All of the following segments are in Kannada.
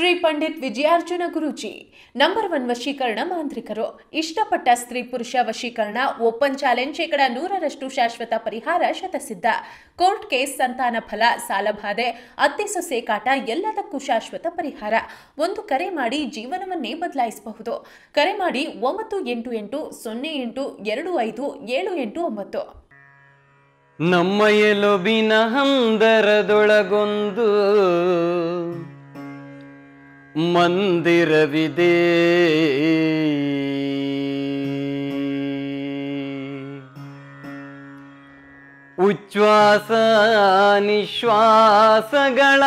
ಶ್ರೀ ಪಂಡಿತ್ ವಿಜಯಾರ್ಜುನ ಗುರೂಜಿ ನಂಬರ್ ಒನ್ ವಶೀಕರಣ ಮಾಂತ್ರಿಕರು ಇಷ್ಟಪಟ್ಟ ಸ್ತ್ರೀ ಪುರುಷ ವಶೀಕರಣ ಓಪನ್ ಚಾಲೆಂಜ್ ಶೇಕಡ ನೂರರಷ್ಟು ಶಾಶ್ವತ ಪರಿಹಾರ ಶತಸಿದ್ಧ ಕೋರ್ಟ್ ಕೇಸ್ ಸಂತಾನ ಫಲ ಸಾಲಬಾಧೆ ಅತ್ತೆ ಸೊಸೆ ಕಾಟ ಎಲ್ಲದಕ್ಕೂ ಶಾಶ್ವತ ಪರಿಹಾರ ಒಂದು ಕರೆ ಮಾಡಿ ಜೀವನವನ್ನೇ ಬದಲಾಯಿಸಬಹುದು ಕರೆ ಮಾಡಿ ಒಂಬತ್ತು ಎಂಟು ಎಂಟು ಸೊನ್ನೆ ಎಂಟು ಎರಡು ಐದು ಏಳು ಎಂಟು ಒಂಬತ್ತು ನಮ್ಮ ಎಲುಬಿನ ಹಂದರದೊಳಗೊಂದು ಮಂದಿರವಿದೆ ಉಚ್ಛ್ವಾಸ ನಿಶ್ವಾಸಗಳ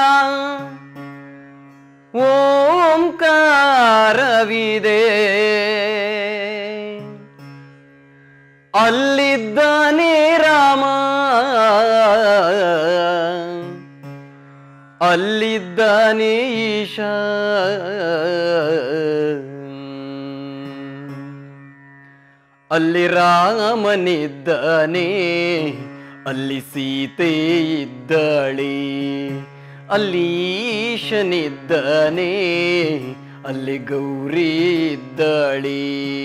ಓಂಕಾರವಿದೆ ಅಲ್ಲಿದ್ದಾನೆ ರಾಮ ಅಲ್ಲಿದ್ದಾನೆ ಈಶ ಅಲ್ಲಿ ರಾಮನಿದ್ದಾನೆ ಅಲ್ಲಿ ಸೀತೆ ಇದ್ದಾಳೆ ಅಲ್ಲಿ ಈಶನಿದ್ದಾನೆ ಅಲ್ಲಿ ಗೌರಿ ಇದ್ದಾಳೆ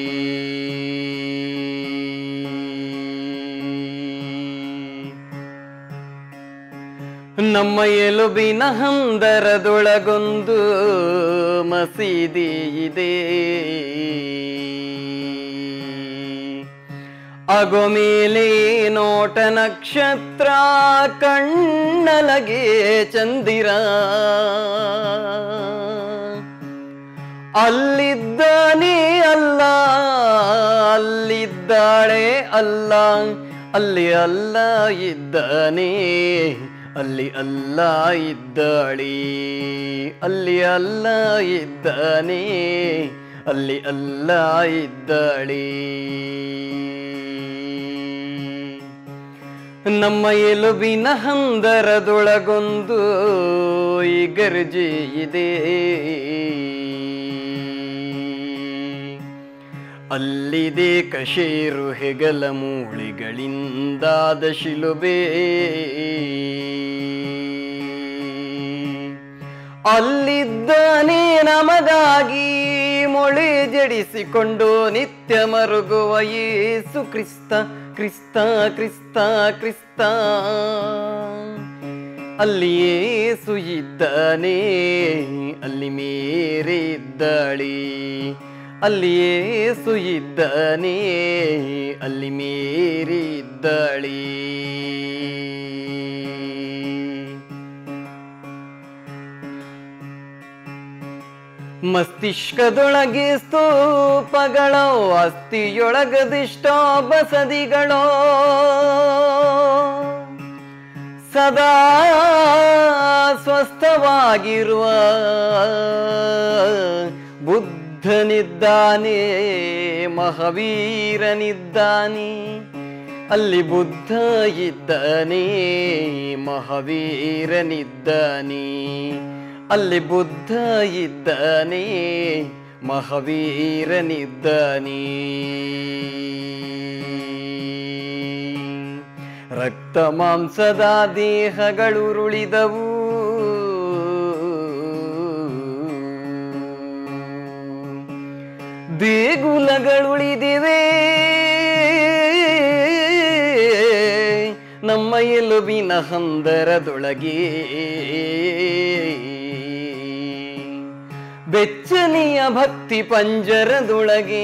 ನಮ್ಮ ಎಲುಬಿನ ಹಂದರದೊಳಗೊಂದು ಮಸೀದಿ ಇದೆ ಅಗೋ ಮೇಲೆ ನೋಟ ನಕ್ಷತ್ರ ಕಣ್ಣಲಗೆ ಚಂದಿರ ಅಲ್ಲಿದ್ದಾನೆ ಅಲ್ಲ ಅಲ್ಲಿದ್ದಾಳೆ ಅಲ್ಲ ಅಲ್ಲಿ ಅಲ್ಲ ಇದ್ದಾನೆ ಅಲ್ಲಿ ಅಲ್ಲ ಇದ್ದಾಳೆ ಅಲ್ಲಿ ಅಲ್ಲ ಇದ್ದಾನೆ ಅಲ್ಲಿ ಅಲ್ಲ ಇದ್ದಾಳೆ ನಮ್ಮ ಎಲುಬಿನ ಹಂದರದೊಳಗೊಂದು ಈ ಗರ್ಜೆ ಇದೆ ಅಲ್ಲಿದೆ ಕಶೇರು ಹೆಗಲ ಮೂಳೆಗಳಿಂದಾದ ಶಿಲುಬೆ ಅಲ್ಲಿದ್ದಾನೆ ನಮಗಾಗಿ ಮೊಳೆ ಜಡಿಸಿಕೊಂಡು ನಿತ್ಯ ಮರುಗುವ ಯೇಸು ಕ್ರಿಸ್ತ ಕ್ರಿಸ್ತ ಕ್ರಿಸ್ತ ಕ್ರಿಸ್ತ ಅಲ್ಲಿ ಏಸು ಇದ್ದಾನೆ ಅಲ್ಲಿ ಮೇರೆ ಇದ್ದಾಳೆ ಅಲ್ಲಿ ಏಸು ಇದ್ದಾನೆ ಅಲ್ಲಿ ಮೇರೆ ಇದ್ದಾಳೆ ಮಸ್ತಿಷ್ಕದೊಳಗೆ ಸ್ತೂಪಗಳೋ ಅಸ್ಥಿಯೊಳಗದಿಷ್ಟೋ ಬಸದಿಗಳೋ ಸದಾ ಸ್ವಸ್ಥವಾಗಿರುವ ಬುದ್ಧನಿದ್ದಾನೆ ಮಹಾವೀರನಿದ್ದಾನೆ ಅಲ್ಲಿ ಬುದ್ಧ ಇದ್ದಾನೆ ಮಹಾವೀರನಿದ್ದಾನೆ ಅಲ್ಲಿ ಬುದ್ಧ ಇದ್ದಾನೆ ಮಹಾವೀರನಿದ್ದಾನೆ ರಕ್ತ ಮಾಂಸದ ದೇಹಗಳುರುಳಿದವು ದೇಗುಲಗಳುಳಿದಿವೆ ನಮ್ಮ ಎಲುಬಿನ ಹಂದರದೊಳಗೆ ಬೆಚ್ಚನೆಯ ಭಕ್ತಿ ಪಂಜರದೊಳಗೆ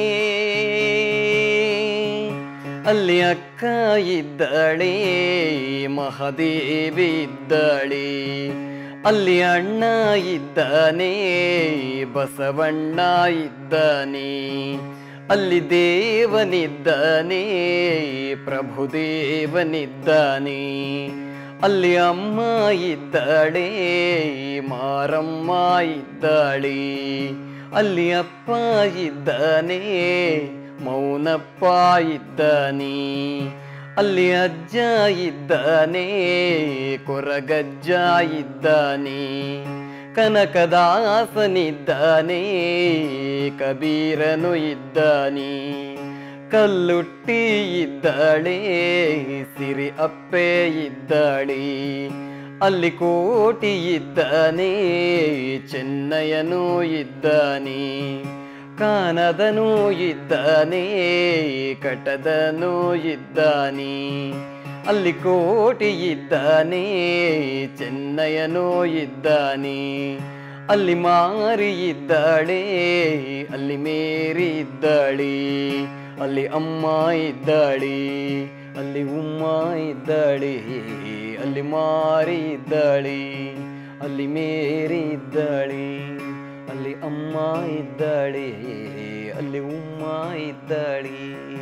ಅಲ್ಲಿ ಅಕ್ಕ ಇದ್ದಾಳೆ ಮಹಾದೇವಿ ಇದ್ದಾಳೆ ಅಲ್ಲಿ ಅಣ್ಣ ಇದ್ದಾನೆ ಬಸವಣ್ಣ ಇದ್ದಾನೆ ಅಲ್ಲಿ ದೇವನಿದ್ದಾನೆ ಪ್ರಭುದೇವನಿದ್ದಾನೆ ಅಲ್ಲಿ ಅಮ್ಮ ಇದ್ದಾಳೆ ಮಾರಮ್ಮ ಇದ್ದಾಳೆ ಅಲ್ಲಿ ಅಪ್ಪ ಇದ್ದಾನೆ ಮೌನಪ್ಪ ಇದ್ದಾನೆ ಅಲ್ಲಿ ಅಜ್ಜ ಇದ್ದಾನೆ ಕೊರಗಜ್ಜ ಇದ್ದಾನೆ ಕನಕದಾಸನಿದ್ದಾನೆ ಕಬೀರನು ಇದ್ದಾನೆ ಕಲ್ಲುಟ್ಟಿ ಇದ್ದಾಳೆ ಸಿರಿ ಅಪ್ಪೆ ಇದ್ದಾಳೆ ಅಲ್ಲಿ ಕೋಟಿ ಇದ್ದಾನೆ ಚೆನ್ನಯ್ಯನೂ ಇದ್ದಾನೆ ಕಾನದನೂ ಇದ್ದಾನೆ ಕಟದನೂ ಇದ್ದಾನೆ ಅಲ್ಲಿ ಕೋಟಿ ಇದ್ದಾನೆ ಚೆನ್ನಯ್ಯನೂ ಇದ್ದಾನೆ ಅಲ್ಲಿ ಮಾರಿ ಇದ್ದಾಳೆ ಅಲ್ಲಿ ಮೇರಿ ಇದ್ದಾಳೆ ಅಲ್ಲಿ ಅಮ್ಮ ಇದ್ದಾಳೆ ಅಲ್ಲಿ ಉಮ್ಮ ಇದ್ದಾಳೆ ಅಲ್ಲಿ ಮಾರಿ ಇದ್ದಾಳೆ ಅಲ್ಲಿ ಮೇರಿ ಇದ್ದಾಳೆ ಅಲ್ಲಿ ಅಮ್ಮ ಇದ್ದಾಳೆ ಅಲ್ಲಿ ಉಮ್ಮ ಇದ್ದಾಳೆ